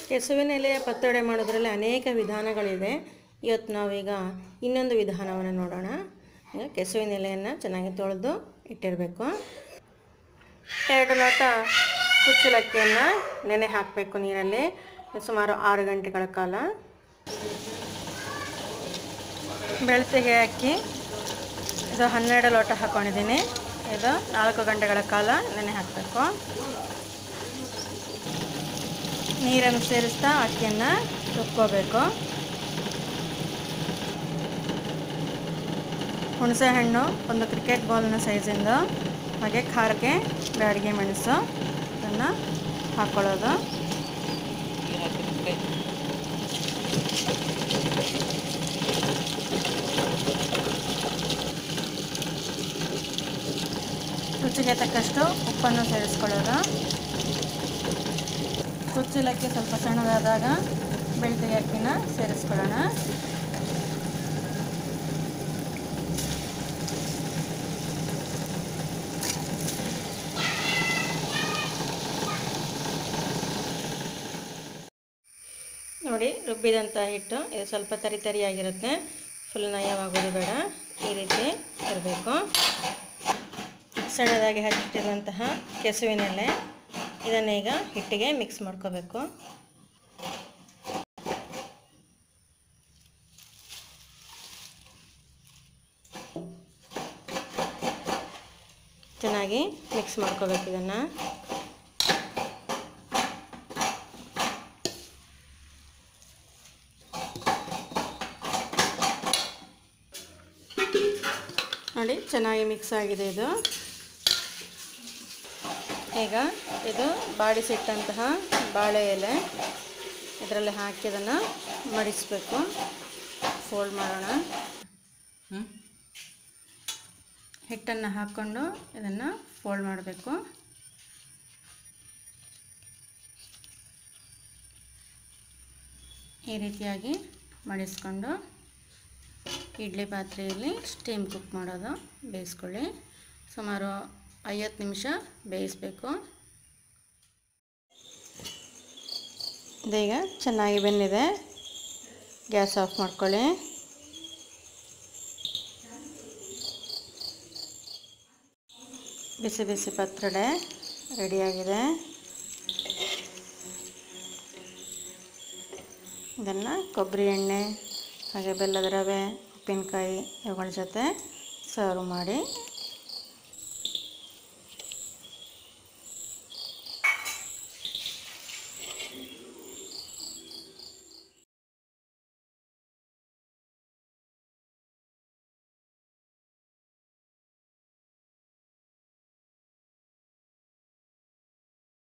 ಕೆಸುವಿನ ಎಲೆಯ ಪತ್ರೊಡೆ ಮಾಡೋದ್ರಲ್ಲಿ ಅನೇಕ ವಿಧಾನಗಳಿದೆ ಇವತ್ತು ನಾವೀಗ ಇನ್ನೊಂದು ವಿಧಾನವನ್ನು ನೋಡೋಣ ಈಗ ಕೆಸುವಿನ ಎಲೆಯನ್ನು ಚೆನ್ನಾಗಿ ತೊಳೆದು ಇಟ್ಟಿರಬೇಕು ಎರಡು ಲೋಟ ಕುಚ್ಚಲಕ್ಕಿಯನ್ನು ನೆನೆ ಹಾಕಬೇಕು ನೀರಲ್ಲಿ ಸುಮಾರು ಆರು ಗಂಟೆಗಳ ಕಾಲ ಬೆಳ್ತಿಗೆ ಅಕ್ಕಿ ಇದು ಹನ್ನೆರಡು ಲೋಟ ಹಾಕ್ಕೊಂಡಿದ್ದೀನಿ ಇದು ನಾಲ್ಕು ಗಂಟೆಗಳ ಕಾಲ ನೆನೆ ಹಾಕಬೇಕು ನೀರನ್ನು ಸೇರಿಸ್ತಾ ಅಕ್ಕಿಯನ್ನು ರುಬ್ಕೋಬೇಕು ಹುಣಸೆ ಹಣ್ಣು ಒಂದು ಕ್ರಿಕೆಟ್ ಬಾಲ್ನ ಸೈಜಿಂದು ಹಾಗೆ ಖಾರಕ್ಕೆ ಬ್ಯಾಡಿಗೆ ಮೆಣಸು ಅದನ್ನು ಹಾಕ್ಕೊಳ್ಳೋದು ರುಚಿಗೆ ತಕ್ಕಷ್ಟು ಉಪ್ಪನ್ನು ಸೇರಿಸ್ಕೊಳ್ಳೋದು ಕುಚ್ಚಲಕ್ಕಿ ಸ್ವಲ್ಪ ಸಣ್ಣದಾದಾಗ ಬೆಳ್ತಿಗೆ ಅಕ್ಕಿನ ಸೇರಿಸ್ಕೊಳ್ಳೋಣ ನೋಡಿ ರುಬ್ಬಿದಂಥ ಹಿಟ್ಟು ಇದು ಸ್ವಲ್ಪ ತರಿ ತರಿಯಾಗಿರುತ್ತೆ ಫುಲ್ ನಯವಾಗೋದು ಬೇಡ ಈ ರೀತಿ ಇರಬೇಕು ಸಣ್ಣದಾಗಿ ಹಚ್ಚಿಟ್ಟಿರುವಂತಹ ಕೆಸುವಿನೆಲೆ ಇದನ್ನೀಗ ಹಿಟ್ಟಿಗೆ ಮಿಕ್ಸ್ ಮಾಡ್ಕೋಬೇಕು ಚೆನ್ನಾಗಿ ಮಿಕ್ಸ್ ಮಾಡ್ಕೋಬೇಕು ಇದನ್ನು ನೋಡಿ ಚೆನ್ನಾಗಿ ಮಿಕ್ಸ್ ಆಗಿದೆ ಇದು ಈಗ ಇದು ಬಾಡಿಸಿಟ್ಟಂತಹ ಬಾಳೆ ಎಲೆ ಇದರಲ್ಲಿ ಹಾಕಿ ಇದನ್ನು ಮಡಿಸಬೇಕು ಫೋಲ್ಡ್ ಮಾಡೋಣ ಹಿಟ್ಟನ್ನು ಹಾಕ್ಕೊಂಡು ಇದನ್ನು ಫೋಲ್ಡ್ ಮಾಡಬೇಕು ಈ ರೀತಿಯಾಗಿ ಮಡಿಸ್ಕೊಂಡು ಇಡ್ಲಿ ಪಾತ್ರೆಯಲ್ಲಿ ಸ್ಟೀಮ್ ಕುಕ್ ಮಾಡೋದು ಬೇಯಿಸ್ಕೊಳ್ಳಿ ಸುಮಾರು ಐವತ್ತು ನಿಮಿಷ ಬೇಯಿಸಬೇಕು ಇದೀಗ ಚೆನ್ನಾಗಿ ಬೆಂದಿದೆ ಗ್ಯಾಸ್ ಆಫ್ ಮಾಡ್ಕೊಳ್ಳಿ ಬಿಸಿ ಬಿಸಿ ಪತ್ರೊಡೆ ರೆಡಿಯಾಗಿದೆ ಇದನ್ನು ಕೊಬ್ಬರಿ ಎಣ್ಣೆ ಹಾಗೆ ಬೆಲ್ಲದ ರವೆ ಉಪ್ಪಿನಕಾಯಿ ಇವುಗಳ ಜೊತೆ ಸರ್ವ್ ಮಾಡಿ